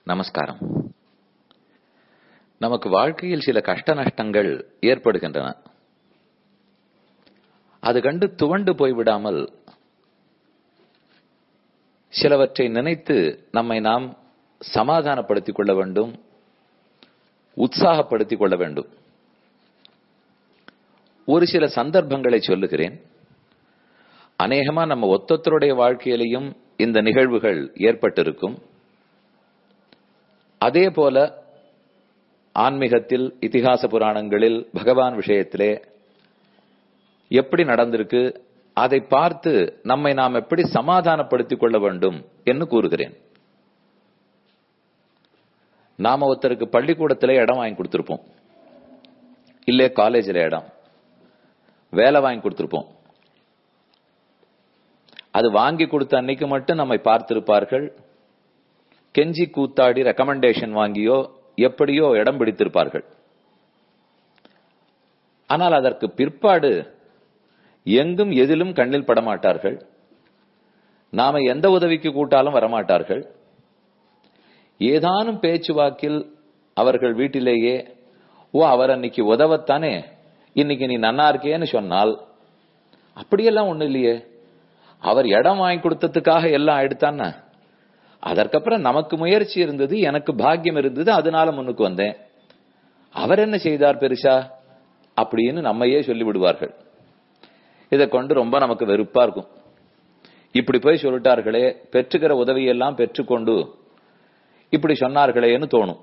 நமஸ்காரம் நமக்கு வாழ்க்கையில் சில கஷ்ட நஷ்டங்கள் ஏற்படுகின்றன அது கண்டு துவண்டு போய்விடாமல் சிலவற்றை நினைத்து நம்மை நாம் சமாதானப்படுத்திக் கொள்ள வேண்டும் உற்சாகப்படுத்திக் கொள்ள வேண்டும் ஒரு சில சந்தர்ப்பங்களை சொல்லுகிறேன் அநேகமா நம்ம ஒத்தொத்தருடைய வாழ்க்கையிலையும் இந்த நிகழ்வுகள் ஏற்பட்டிருக்கும் அதே போல ஆன்மீகத்தில் இதிகாச புராணங்களில் பகவான் விஷயத்திலே எப்படி நடந்திருக்கு அதை பார்த்து நம்மை நாம் எப்படி சமாதானப்படுத்திக் கொள்ள வேண்டும் என்று கூறுகிறேன் நாம ஒருத்தருக்கு பள்ளிக்கூடத்திலே இடம் வாங்கி கொடுத்திருப்போம் இல்ல காலேஜில் இடம் வேலை வாங்கி கொடுத்திருப்போம் அது வாங்கி கொடுத்த அன்னைக்கு மட்டும் நம்மை பார்த்திருப்பார்கள் கெஞ்சி கூத்தாடி ரெக்கமெண்டேஷன் வாங்கியோ எப்படியோ இடம் பிடித்திருப்பார்கள் ஆனால் அதற்கு பிற்பாடு எங்கும் எதிலும் கண்ணில் படமாட்டார்கள் நாம எந்த உதவிக்கு கூட்டாலும் வரமாட்டார்கள் ஏதானும் பேச்சுவாக்கில் அவர்கள் வீட்டிலேயே ஓ அவர் அன்னைக்கு உதவத்தானே இன்னைக்கு நீ நன்னா இருக்கேன்னு சொன்னால் அப்படியெல்லாம் ஒண்ணு இல்லையே அவர் இடம் வாங்கி கொடுத்ததுக்காக எல்லாம் ஆயிடுத்தான அதற்கப்புறம் நமக்கு முயற்சி இருந்தது எனக்கு பாக்கியம் இருந்தது அதனால முன்னுக்கு வந்தேன் அவர் என்ன செய்தார் பெருசா அப்படின்னு நம்மையே சொல்லி விடுவார்கள் இதை கொண்டு ரொம்ப நமக்கு வெறுப்பா இருக்கும் இப்படி போய் சொல்லிட்டார்களே பெற்றுக்கிற உதவியெல்லாம் பெற்றுக்கொண்டு இப்படி சொன்னார்களேன்னு தோணும்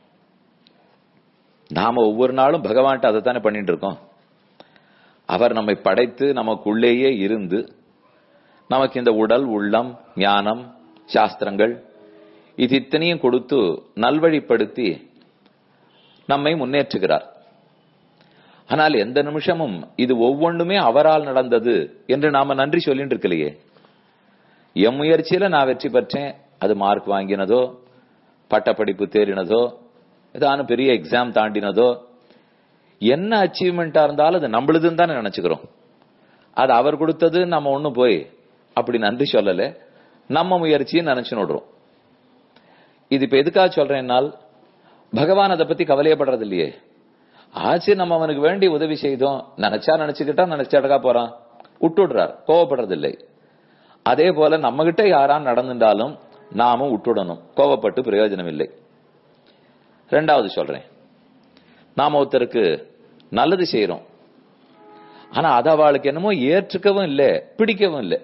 நாம ஒவ்வொரு நாளும் பகவான்கிட்ட அதை தானே பண்ணிட்டு இருக்கோம் அவர் நம்மை படைத்து நமக்குள்ளேயே இருந்து நமக்கு இந்த உடல் உள்ளம் ஞானம் சாஸ்திரங்கள் இது இத்தனையும் கொடுத்து நல்வழிப்படுத்தி நம்மை முன்னேற்றுகிறார் ஆனால் எந்த நிமிஷமும் இது ஒவ்வொன்றுமே அவரால் நடந்தது என்று நாம நன்றி சொல்லிட்டு இருக்கலையே என் முயற்சியில நான் வெற்றி பெற்றேன் அது மார்க் வாங்கினதோ பட்டப்படிப்பு தேறினதோ ஏதான பெரிய எக்ஸாம் தாண்டினதோ என்ன அச்சீவ்மெண்டா இருந்தாலும் அது நம்மளுதுன்னு தானே நினைச்சுக்கிறோம் அது அவர் கொடுத்தது நம்ம ஒண்ணும் போய் அப்படி நன்றி சொல்லல நம்ம முயற்சியை நினைச்சு நோடுறோம் இது இப்ப எதுக்காக சொல்றேன்னால் பகவான் அதை பத்தி கவலையப்படுறது இல்லையே ஆச்சு நம்ம அவனுக்கு வேண்டி உதவி செய்தோம் நினைச்சா நினைச்சுக்கிட்டா நினைச்சடக்கா போறான் விட்டுடுறார் கோவப்படுறது இல்லை அதே போல நம்ம கிட்ட யாரான் நடந்துட்டாலும் நாமும் விட்டுடணும் கோவப்பட்டு பிரயோஜனம் இல்லை ரெண்டாவது சொல்றேன் நாம ஒருத்தருக்கு நல்லது செய்யறோம் ஆனா அது அவளுக்கு என்னமோ ஏற்றுக்கவும் இல்லை பிடிக்கவும் இல்லை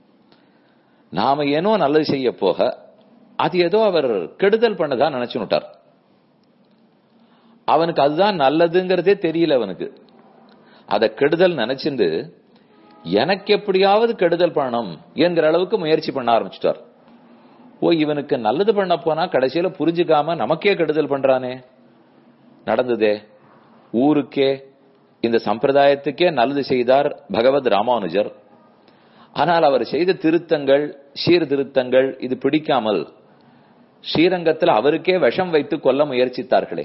நாம ஏனோ நல்லது செய்ய போக அது ஏதோ அவர் கெடுதல் பண்ணதா நினைச்சுட்டார் அவனுக்கு அதுதான் நல்லதுங்கிறதே தெரியல அவனுக்கு அத கெடுதல் நினைச்சிருந்து எனக்கு எப்படியாவது கெடுதல் பண்ணணும் என்கிற அளவுக்கு முயற்சி பண்ண ஆரம்பிச்சுட்டார் ஓ இவனுக்கு நல்லது பண்ண போனா கடைசியில புரிஞ்சுக்காம நமக்கே கெடுதல் பண்றானே நடந்ததே ஊருக்கே இந்த சம்பிரதாயத்துக்கே நல்லது செய்தார் பகவத் ராமானுஜர் ஆனால் அவர் செய்த திருத்தங்கள் சீர்திருத்தங்கள் இது பிடிக்காமல் ஸ்ரீரங்கத்தில் அவருக்கே விஷம் வைத்து கொல்ல முயற்சித்தார்களே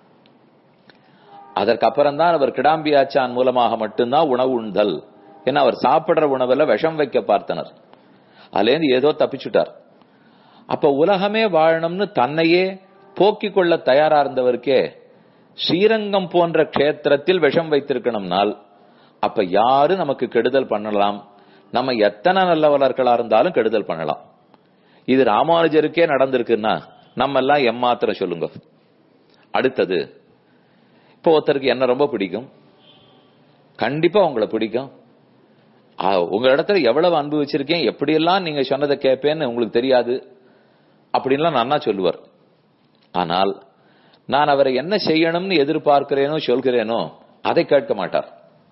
அதற்கப்புறம் தான் அவர் கிடாம்பியாச்சான் மூலமாக மட்டும்தான் உணவு உண்தல் ஏன்னா அவர் சாப்பிடுற உணவுல விஷம் வைக்க பார்த்தனர் அதுலேருந்து ஏதோ தப்பிச்சுட்டார் அப்ப உலகமே வாழணும்னு தன்னையே போக்கிக் கொள்ள தயாரா இருந்தவருக்கே ஸ்ரீரங்கம் போன்ற கஷேத்திரத்தில் விஷம் வைத்திருக்கணும்னால் அப்ப யாரு நமக்கு கெடுதல் பண்ணலாம் நம்ம எத்தனை நல்லவர்களா இருந்தாலும் கெடுதல் பண்ணலாம் இது ராமானுஜருக்கே நடந்திருக்குன்னா நம்ம எல்லாம் எம்மாத்திர சொல்லுங்க அடுத்தது இப்போ ஒருத்தருக்கு என்ன ரொம்ப பிடிக்கும் கண்டிப்பா உங்களை பிடிக்கும் உங்க இடத்துல எவ்வளவு அன்பு வச்சிருக்கேன் எப்படியெல்லாம் நீங்க சொன்னதை கேட்பேன்னு உங்களுக்கு தெரியாது அப்படின்லாம் நான் சொல்லுவார் ஆனால் நான் அவரை என்ன செய்யணும்னு எதிர்பார்க்கிறேனோ சொல்கிறேனோ அதை கேட்க மாட்டார்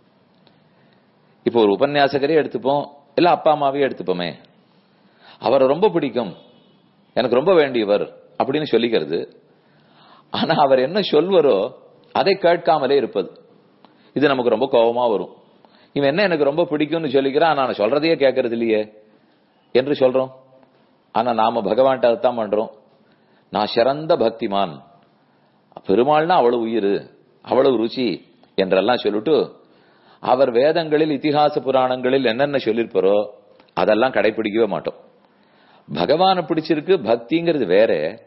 இப்போ ஒரு உபன்யாசகரே எடுத்துப்போம் இல்ல அப்பா அம்மாவே எடுத்துப்போமே அவரை ரொம்ப பிடிக்கும் எனக்கு ரொம்ப வேண்டியவர் அப்படின்னு சொல்லிக்கிறது ஆனா அவர் என்ன சொல்வரோ அதை கேட்காமலே இருப்பது இது நமக்கு ரொம்ப கோபமா வரும் இவன் என்ன எனக்கு ரொம்ப பிடிக்கும்னு சொல்லிக்கிறான் நான் சொல்றதையே கேட்கறது இல்லையே என்று சொல்றோம் ஆனா நாம பகவான்கிட்ட அதைத்தான் பண்றோம் நான் சிறந்த பக்திமான் பெருமாள்னா அவ்வளவு உயிர் அவ்வளவு ருச்சி என்றெல்லாம் சொல்லிட்டு அவர் வேதங்களில் இத்திகாச புராணங்களில் என்னென்ன சொல்லிருப்பாரோ அதெல்லாம் கடைபிடிக்கவே மாட்டோம் பகவானை பிடிச்சிருக்கு பக்திங்கிறது வேற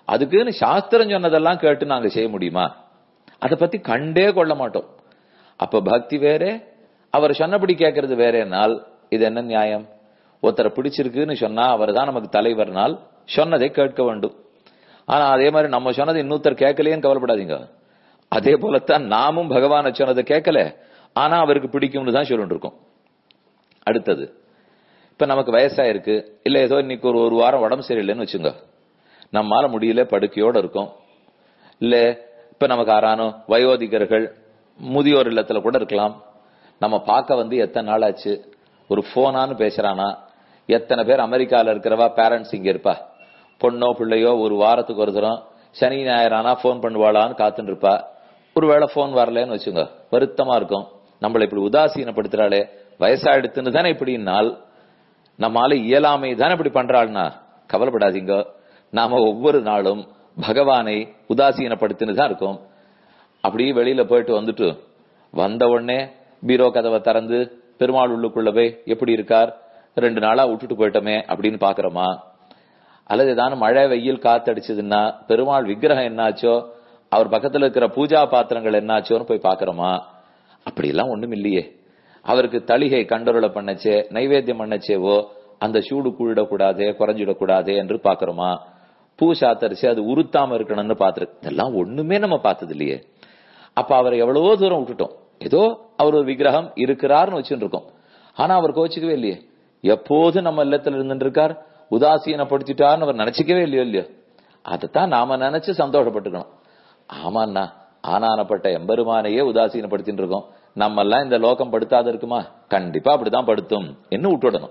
அதுக்குன்னு சாஸ்திரம் சொன்னதெல்லாம் கேட்டு நாங்க செய்ய முடியுமா அதை பத்தி கண்டே கொள்ள மாட்டோம் அப்ப பக்தி வேறே அவர் சொன்னபடி கேட்கறது வேறேனால் இது என்ன நியாயம் ஒருத்தரை பிடிச்சிருக்குன்னு சொன்னா அவர் தான் நமக்கு தலைவர்னால் சொன்னதை கேட்க வேண்டும் ஆனா அதே மாதிரி நம்ம சொன்னது இன்னொருத்தர் கேட்கலையேன்னு கவலைப்படாதீங்க அதே போலத்தான் நாமும் பகவான சொன்னதை கேட்கல ஆனா அவருக்கு பிடிக்கும்னு தான் சொல்லிட்டு இருக்கோம் அடுத்தது இப்ப நமக்கு வயசாயிருக்கு இல்ல ஏதோ இன்னைக்கு ஒரு ஒரு வாரம் உடம்பு சரியில்லைன்னு வச்சுங்க நம்மால முடியல படுக்கையோட இருக்கும் இல்ல இப்ப நமக்கு ஆறானோ வயோதிகர்கள் முதியோர் இல்லத்துல கூட இருக்கலாம் நம்ம பார்க்க வந்து எத்தனை நாள் ஆச்சு ஒரு போனான்னு பேசுறானா எத்தனை பேர் அமெரிக்கால இருக்கிறவா பேரண்ட்ஸ் இங்க இருப்பா பொண்ணோ பிள்ளையோ ஒரு வாரத்துக்கு ஒரு தரம் சனி ஞாயிறானா போன் பண்ணுவாளான்னு காத்துட்டு இருப்பா ஒருவேளை போன் வரலன்னு வச்சுங்க வருத்தமா இருக்கும் நம்மளை இப்படி உதாசீனப்படுத்துறாளே வயசாயிடுத்துன்னு தானே இப்படின்னால் நம்மால இயலாமை தானே இப்படி பண்றாள்னா கவலைப்படாதீங்க நாம ஒவ்வொரு நாளும் பகவானை உதாசீனப்படுத்தின்னு தான் இருக்கோம் அப்படியே வெளியில போயிட்டு வந்துட்டு வந்த உடனே பீரோ கதவை திறந்து பெருமாள் உள்ளுக்குள்ள போய் எப்படி இருக்கார் ரெண்டு நாளா விட்டுட்டு போயிட்டோமே அப்படின்னு பாக்குறோமா அல்லது ஏதாவது மழை வெயில் காத்தடிச்சதுன்னா பெருமாள் விக்கிரகம் என்னாச்சோ அவர் பக்கத்துல இருக்கிற பூஜா பாத்திரங்கள் என்னாச்சோன்னு போய் பாக்குறோமா அப்படி எல்லாம் ஒண்ணும் இல்லையே அவருக்கு தளிகை கண்டொருளை பண்ணச்சே நைவேத்தியம் பண்ணச்சேவோ அந்த சூடு கூடக்கூடாதே குறைஞ்சிடக்கூடாதே என்று பாக்குறோமா பூ சாத்தரிச்சு அது உருத்தாம இருக்கணும்னு பாத்துருக்கு இதெல்லாம் ஒண்ணுமே நம்ம பார்த்தது இல்லையே அப்ப அவரை எவ்வளவோ தூரம் விட்டுட்டோம் ஏதோ அவர் ஒரு விக்கிரகம் இருக்கிறார்னு வச்சுட்டு இருக்கோம் ஆனா அவர் கோச்சிக்கவே இல்லையே எப்போது நம்ம இல்லத்துல இருந்துட்டு இருக்கார் உதாசீனப்படுத்திட்டார்னு அவர் நினைச்சிக்கவே இல்லையோ இல்லையோ அதைத்தான் நாம நினைச்சு சந்தோஷப்பட்டுக்கணும் ஆமாண்ணா ஆனானப்பட்ட எம்பெருமானையே உதாசீனப்படுத்திட்டு இருக்கோம் நம்ம எல்லாம் இந்த லோகம் படுத்தாத இருக்குமா கண்டிப்பா அப்படிதான் படுத்தும் என்ன விட்டுடணும்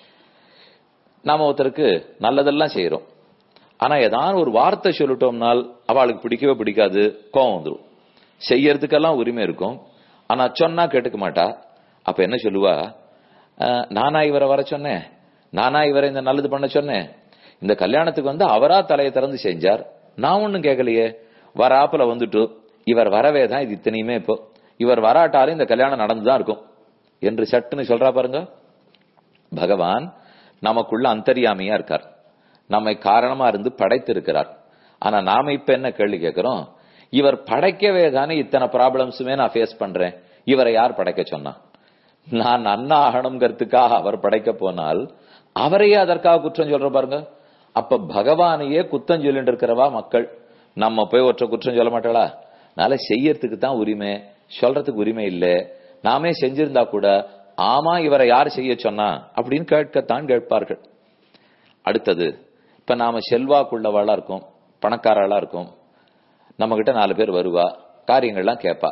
நாம ஒருத்தருக்கு நல்லதெல்லாம் செய்யறோம் ஆனா ஏதாவது ஒரு வார்த்தை சொல்லிட்டோம்னால் அவளுக்கு பிடிக்கவே பிடிக்காது கோவம் வந்துடும் செய்யறதுக்கெல்லாம் உரிமை இருக்கும் ஆனா சொன்னா கேட்டுக்க மாட்டா அப்ப என்ன சொல்லுவா அஹ், நானா இவரை வர சொன்னேன் நானா இவரை இந்த நல்லது பண்ண சொன்னேன் இந்த கல்யாணத்துக்கு வந்து அவரா தலையை திறந்து செஞ்சார் நான் ஒண்ணும் கேட்கலையே வராப்புல வந்துட்டு இவர் வரவே தான் இது இத்தனையுமே இப்போ இவர் வராட்டாலும் இந்த கல்யாணம் நடந்துதான் இருக்கும் என்று சட்டுன்னு சொல்றா பாருங்க பகவான் நமக்குள்ள அந்தரியாமையா இருக்கார் நம்மை காரணமா இருந்து படைத்து இருக்கிறார் ஆனா நாம இப்ப என்ன கேள்வி கேட்கிறோம் இவர் படைக்கவே தானே இத்தனை ப்ராப்ளம்ஸுமே நான் ஃபேஸ் பண்றேன் இவரை யார் படைக்க சொன்னா நான் நன்னா ஆகணுங்கிறதுக்காக அவர் படைக்க போனால் அவரையே அதற்காக குற்றம் சொல்ற பாருங்க அப்ப பகவானையே குத்தம் சொல்லிட்டு இருக்கிறவா மக்கள் நம்ம போய் ஒற்றை குற்றம் சொல்ல மாட்டாளா அதனால செய்யறதுக்கு தான் உரிமை சொல்றதுக்கு உரிமை இல்ல நாமே செஞ்சிருந்தா கூட ஆமா இவரை யார் செய்ய சொன்னா அப்படின்னு கேட்கத்தான் கேட்பார்கள் அடுத்தது இப்ப நாம செல்வாக்குள்ளவாளா இருக்கும் பணக்காராளா இருக்கும் நம்ம கிட்ட நாலு பேர் வருவா காரியங்கள்லாம் கேட்பா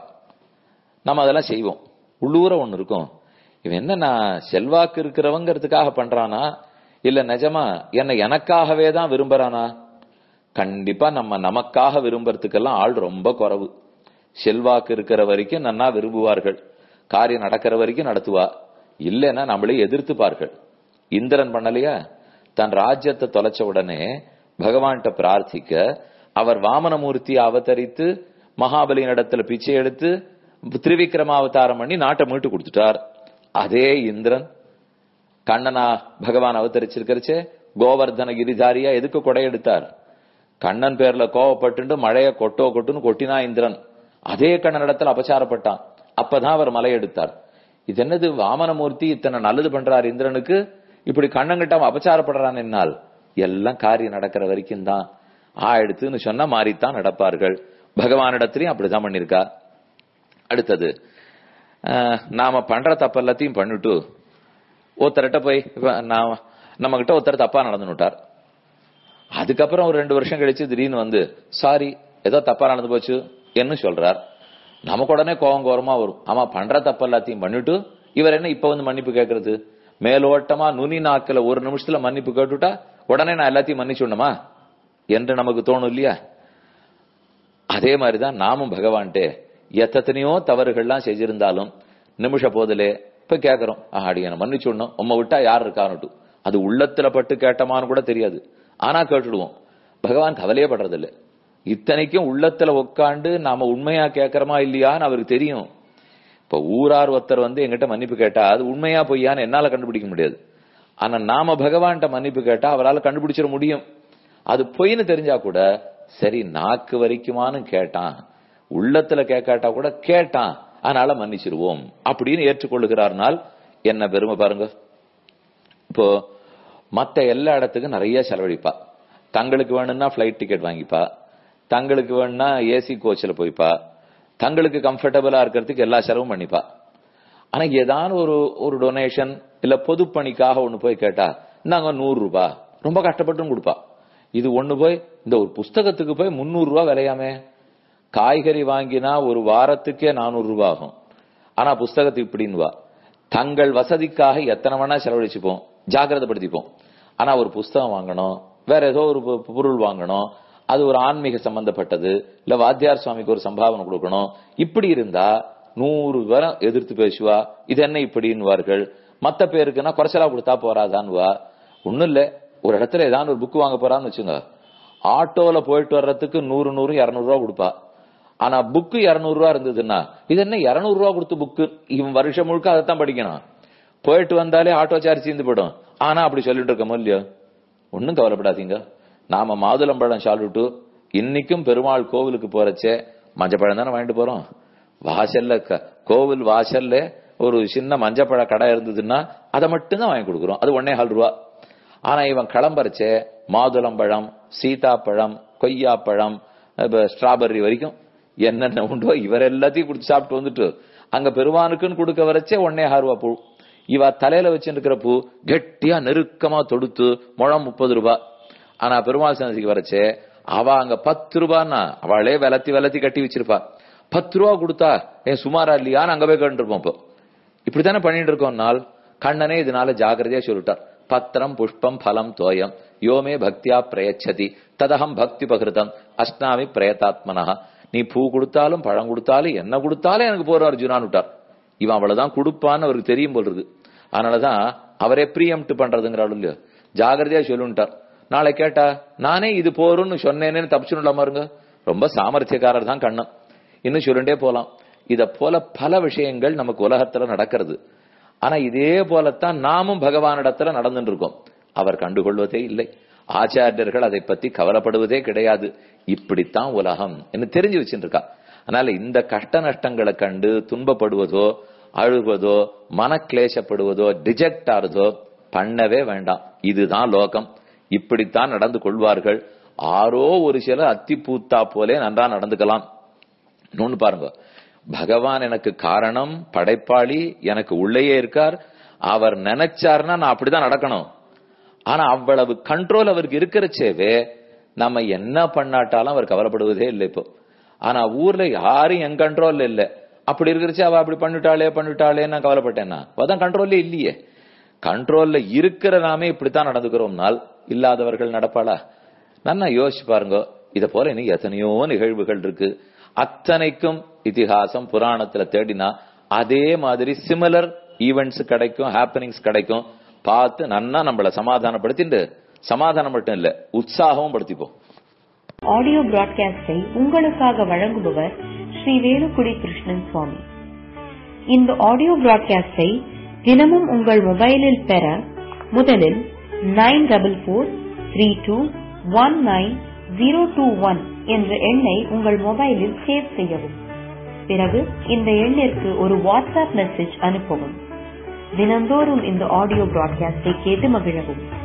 நம்ம அதெல்லாம் செய்வோம் உள்ளூர ஒண்ணு இருக்கும் இவன் என்ன நான் செல்வாக்கு இருக்கிறவங்கிறதுக்காக பண்றானா இல்ல நிஜமா என்ன எனக்காகவே தான் விரும்புறானா கண்டிப்பா நம்ம நமக்காக விரும்புறதுக்கெல்லாம் ஆள் ரொம்ப குறைவு செல்வாக்கு இருக்கிற வரைக்கும் நன்னா விரும்புவார்கள் காரியம் நடக்கிற வரைக்கும் நடத்துவா இல்லைன்னா நம்மளே எதிர்த்துப்பார்கள் இந்திரன் பண்ணலையா தன் ராஜ்யத்தை தொலைச்ச உடனே பகவான்கிட்ட பிரார்த்திக்க அவர் வாமனமூர்த்தி அவதரித்து மகாபலியின் இடத்துல பிச்சை எடுத்து திரிவிக்ரமாவதாரம் பண்ணி நாட்டை மீட்டு கொடுத்துட்டார் அதே இந்திரன் கண்ணனா பகவான் அவதரிச்சிருக்கிறச்சே கோவர்தன கிரிதாரியா எதுக்கு கொடை எடுத்தார் கண்ணன் பேர்ல கோவப்பட்டு மழைய கொட்டோ கொட்டுன்னு கொட்டினா இந்திரன் அதே கண்ணன் இடத்துல அபச்சாரப்பட்டான் அப்பதான் அவர் மலை எடுத்தார் இது என்னது வாமனமூர்த்தி இத்தனை நல்லது பண்றார் இந்திரனுக்கு இப்படி கண்ணங்கிட்ட அவன் அபச்சாரப்படுறான் என்னால் எல்லாம் காரியம் நடக்கிற வரைக்கும் தான் ஆ எடுத்துன்னு சொன்னா மாறித்தான் நடப்பார்கள் பகவானிடத்திலையும் அப்படிதான் பண்ணிருக்கா அடுத்தது அஹ், நாம பண்ற தப்பு எல்லாத்தையும் பண்ணிட்டு ஒருத்தர்கிட்ட போய் இப்ப நான் நம்ம கிட்ட ஒருத்தர் தப்பா நடந்துட்டார் அதுக்கப்புறம் ஒரு ரெண்டு வருஷம் கழிச்சு திடீர்னு வந்து சாரி ஏதோ தப்பா நடந்து போச்சு என்ன சொல்றார் நமக்கு உடனே கோவம் கோரமா வரும் ஆமா பண்ற தப்பு எல்லாத்தையும் பண்ணிட்டு இவர் என்ன இப்ப வந்து மன்னிப்பு கேட்கறது மேலோட்டமா நுனி நாக்கில ஒரு நிமிஷத்துல மன்னிப்பு கேட்டுட்டா உடனே நான் எல்லாத்தையும் மன்னிச்சுடணுமா என்று நமக்கு தோணும் இல்லையா அதே மாதிரிதான் நாமும் பகவான்ட்டே எத்தனையோ தவறுகள்லாம் செஞ்சிருந்தாலும் நிமிஷ போதிலே இப்ப கேக்குறோம் ஆடி என்ன மன்னிச்சுடணும் உம்மை விட்டா யார் இருக்கான்னுட்டு அது உள்ளத்துல பட்டு கேட்டமான்னு கூட தெரியாது ஆனா கேட்டுடுவோம் பகவான் கவலையே படுறதில்ல இத்தனைக்கும் உள்ளத்துல உட்காண்டு நாம உண்மையா கேட்கறோமா இல்லையான்னு அவருக்கு தெரியும் இப்ப ஊரார் ஒருத்தர் வந்து எங்கிட்ட மன்னிப்பு கேட்டா அது உண்மையா பொய்யான்னு என்னால கண்டுபிடிக்க முடியாது ஆனா நாம பகவான்கிட்ட மன்னிப்பு கேட்டா அவரால் கண்டுபிடிச்சிட முடியும் அது பொய்ன்னு தெரிஞ்சா கூட சரி நாக்கு வரைக்குமான்னு கேட்டான் உள்ளத்துல கேட்காட்டா கூட கேட்டான் அதனால மன்னிச்சிருவோம் அப்படின்னு ஏற்றுக்கொள்ளுகிறார்னால் என்ன பெருமை பாருங்க இப்போ மத்த எல்லா இடத்துக்கும் நிறைய செலவழிப்பா தங்களுக்கு வேணும்னா பிளைட் டிக்கெட் வாங்கிப்பா தங்களுக்கு வேணும்னா ஏசி கோச்சில் போய்ப்பா தங்களுக்கு கம்ஃபர்டபுளா இருக்கிறதுக்கு எல்லா செலவும் பண்ணிப்பா ஆனா ஏதாவது ஒரு ஒரு டொனேஷன் இல்ல பொது பணிக்காக ஒண்ணு போய் கேட்டா நாங்க நூறு ரூபாய் ரொம்ப கஷ்டப்பட்டும் கொடுப்பா இது ஒண்ணு போய் இந்த ஒரு புஸ்தகத்துக்கு போய் முன்னூறு ரூபாய் விலையாமே காய்கறி வாங்கினா ஒரு வாரத்துக்கே நானூறு ரூபாய் ஆகும் ஆனா புஸ்தகத்துக்கு இப்படின்னு தங்கள் வசதிக்காக எத்தனை வேணா செலவழிச்சுப்போம் ஜாக்கிரதைப்படுத்திப்போம் ஆனா ஒரு புஸ்தகம் வாங்கணும் வேற ஏதோ ஒரு பொ- பொருள் வாங்கணும் அது ஒரு ஆன்மீக சம்பந்தப்பட்டது இல்ல வாத்தியார் சுவாமிக்கு ஒரு சம்பாவனை கொடுக்கணும் இப்படி இருந்தா நூறு பேரம் எதிர்த்து பேசுவா இது என்ன இப்படின்னுவார்கள் மத்த பேருக்குன்னா குறைச்சலா கொடுத்தா போறாதான்வா ஒண்ணும் இல்ல ஒரு இடத்துல ஏதாவது ஒரு புக் வாங்க போறான்னு வச்சுங்க ஆட்டோல போயிட்டு வர்றதுக்கு நூறு நூறு இருநூறு ரூபா கொடுப்பா ஆனா புக்கு இருநூறு ரூபா இருந்ததுன்னா இது என்ன இருநூறு ரூபா கொடுத்து புக்கு இவன் வருஷம் முழுக்க அதைத்தான் படிக்கணும் போயிட்டு வந்தாலே ஆட்டோ சார்ஜ் தீர்ந்து போயிடும் ஆனா அப்படி சொல்லிட்டு இருக்கோமோ இல்லையோ ஒண்ணும் கவலைப்படாதீங்க நாம மாதுளம்பழம் சால்விட்டு இன்னைக்கும் பெருமாள் கோவிலுக்கு போறச்சே மஞ்சப்பழம் தானே வாங்கிட்டு போறோம் வாசல்ல க- கோவில் வாசல்ல ஒரு சின்ன மஞ்சப்பழ கடை இருந்ததுன்னா அதை மட்டும் தான் வாங்கி கொடுக்குறோம் அது ஒன்னே கால் ரூபா ஆனா இவன் கிளம்பறச்சே மாதுளம்பழம் சீதாப்பழம் கொய்யாப்பழம் இப்ப ஸ்ட்ராபெர்ரி வரைக்கும் என்னென்ன உண்டோ இவர் எல்லாத்தையும் குடிச்சு சாப்பிட்டு வந்துட்டு அங்க பெருமானுக்குன்னு கொடுக்க வரச்சே ஒன்னே ஆறு ரூபா பூ இவ தலையில வச்சுருக்கிற பூ கெட்டியா நெருக்கமா தொடுத்து முழம் முப்பது ரூபாய் ஆனா பெருமாள் சன்னதிக்கு வரச்சே அவ அங்க பத்து ரூபான்னா அவளே விலத்தி விலத்தி கட்டி வச்சிருப்பா பத்து ரூபா கொடுத்தா ஏன் சுமாரா இல்லையான்னு அங்க போய் கேட்டுருப்போம் இப்போ இப்படித்தானே பண்ணிட்டு இருக்கோம்னால் கண்ணனே இதனால ஜாகிரதையா சொல்லிட்டார் பத்திரம் புஷ்பம் பலம் தோயம் யோமே பக்தியா பிரயச்சதி ததகம் பக்தி பகிருதம் அஷ்டாமி பிரயதாத்மனா நீ பூ கொடுத்தாலும் பழம் கொடுத்தாலும் என்ன கொடுத்தாலும் எனக்கு போற அர்ஜுனான்னு விட்டார் இவன் அவ்வளவுதான் கொடுப்பான்னு அவருக்கு தெரியும் போல் இருக்கு அதனாலதான் அவரே ப்ரீஎம்ட் பண்றதுங்கிறாள் இல்லையோ ஜாகிரதையா சொல்லுன்ட்டார் நாளை கேட்டா நானே இது போறோம்னு சொன்னேனேன்னு தப்பிச்சுடலாமா இருங்க ரொம்ப சாமர்த்தியக்காரர் தான் கண்ணன் இன்னும் சொல்லிட்டே போலாம் இத போல பல விஷயங்கள் நமக்கு உலகத்துல நடக்கிறது ஆனா இதே போலத்தான் நாமும் பகவானிடத்துல நடந்துட்டு இருக்கோம் அவர் கண்டுகொள்வதே இல்லை ஆச்சாரியர்கள் அதை பத்தி கவலைப்படுவதே கிடையாது இப்படித்தான் உலகம் என்று தெரிஞ்சு வச்சுட்டு இருக்கா அதனால இந்த கஷ்ட நஷ்டங்களை கண்டு துன்பப்படுவதோ அழுவதோ மனக்லேசப்படுவதோ டிஜெக்ட் ஆறதோ பண்ணவே வேண்டாம் இதுதான் லோகம் இப்படித்தான் நடந்து கொள்வார்கள் ஆரோ ஒரு சிலர் அத்தி பூத்தா போலே நன்றா நடந்துக்கலாம் இன்னொன்னு பாருங்க பகவான் எனக்கு காரணம் படைப்பாளி எனக்கு உள்ளேயே இருக்கார் அவர் நினைச்சாருன்னா நான் அப்படிதான் நடக்கணும் ஆனா அவ்வளவு கண்ட்ரோல் அவருக்கு இருக்கிறச்சேவே நம்ம என்ன பண்ணாட்டாலும் அவர் கவலைப்படுவதே இல்லை இப்போ ஆனா ஊர்ல யாரும் என் கண்ட்ரோல்ல இல்ல அப்படி இருக்கிறச்சு அவ அப்படி பண்ணிட்டாளே பண்ணிட்டாளே நான் கவலைப்பட்டேன்னா அதான் கண்ட்ரோல்ல இல்லையே கண்ட்ரோல்ல இருக்கிற நாமே இப்படித்தான் நடந்துக்கிறோம்னால் இல்லாதவர்கள் நடப்பாளா நல்லா யோசிச்சு பாருங்க இத போல இன்னும் எத்தனையோ நிகழ்வுகள் இருக்கு அத்தனைக்கும் இதிகாசம் புராணத்துல தேடினா அதே மாதிரி சிமிலர் ஈவெண்ட்ஸ் கிடைக்கும் ஹாப்பனிங்ஸ் கிடைக்கும் பார்த்து நன்னா நம்மள சமாதானப்படுத்திட்டு சமாதானம் மட்டும் இல்ல உற்சாகமும் படுத்திப்போம் ஆடியோ பிராட்காஸ்டை உங்களுக்காக வழங்குபவர் ஸ்ரீ வேலுக்குடி கிருஷ்ணன் சுவாமி இந்த ஆடியோ பிராட்காஸ்டை தினமும் உங்கள் மொபைலில் பெற முதலில் nine double four three two one nine zero two one என்ற எண்ணை உங்கள் மொபைலில் சேவ் செய்யவும் பிறகு இந்த எண்ணிற்கு ஒரு வாட்ஸ்அப் மெசேஜ் அனுப்பவும் தினந்தோறும் இந்த ஆடியோ பிராட்காஸ்டை கேட்டு மகிழவும்